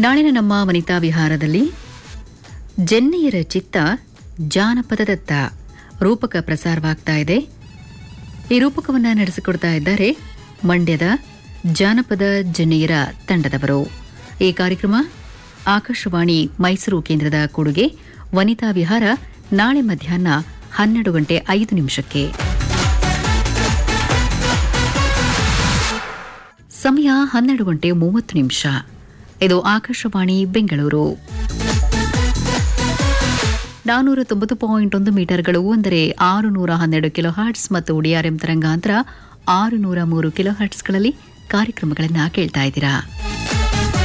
ನಾಳಿನ ನಮ್ಮ ವನಿತಾ ವಿಹಾರದಲ್ಲಿ ಜೆನ್ನೆಯರ ಚಿತ್ತ ಜಾನಪದದತ್ತ ರೂಪಕ ಪ್ರಸಾರವಾಗ್ತಾ ಇದೆ ಈ ರೂಪಕವನ್ನು ನಡೆಸಿಕೊಡ್ತಾ ಇದ್ದಾರೆ ಮಂಡ್ಯದ ಜಾನಪದ ಜೆನ್ನೆಯರ ತಂಡದವರು ಈ ಕಾರ್ಯಕ್ರಮ ಆಕಾಶವಾಣಿ ಮೈಸೂರು ಕೇಂದ್ರದ ಕೊಡುಗೆ ವನಿತಾ ವಿಹಾರ ನಾಳೆ ಮಧ್ಯಾಹ್ನ ಹನ್ನೆರಡು ಗಂಟೆ ಐದು ನಿಮಿಷಕ್ಕೆ ಸಮಯ ಹನ್ನೆರಡು ಗಂಟೆ ಮೂವತ್ತು ನಿಮಿಷ ಇದು ಆಕಾಶವಾಣಿ ಬೆಂಗಳೂರು ನಾನೂರ ತೊಂಬತ್ತು ಪಾಯಿಂಟ್ ಒಂದು ಮೀಟರ್ಗಳು ಅಂದರೆ ಆರು ನೂರ ಹನ್ನೆರಡು ಕಿಲೋ ಹರ್ಟ್ಸ್ ಮತ್ತು ಡಿಆರ್ಎಂ ತರಂಗಾಂತರ ಆರು ನೂರ ಮೂರು ಕಿಲೋ ಹರ್ಟ್ಸ್ಗಳಲ್ಲಿ ಕಾರ್ಯಕ್ರಮಗಳನ್ನು ಕೇಳ್ತಾ ಇದ್ದೀರಾ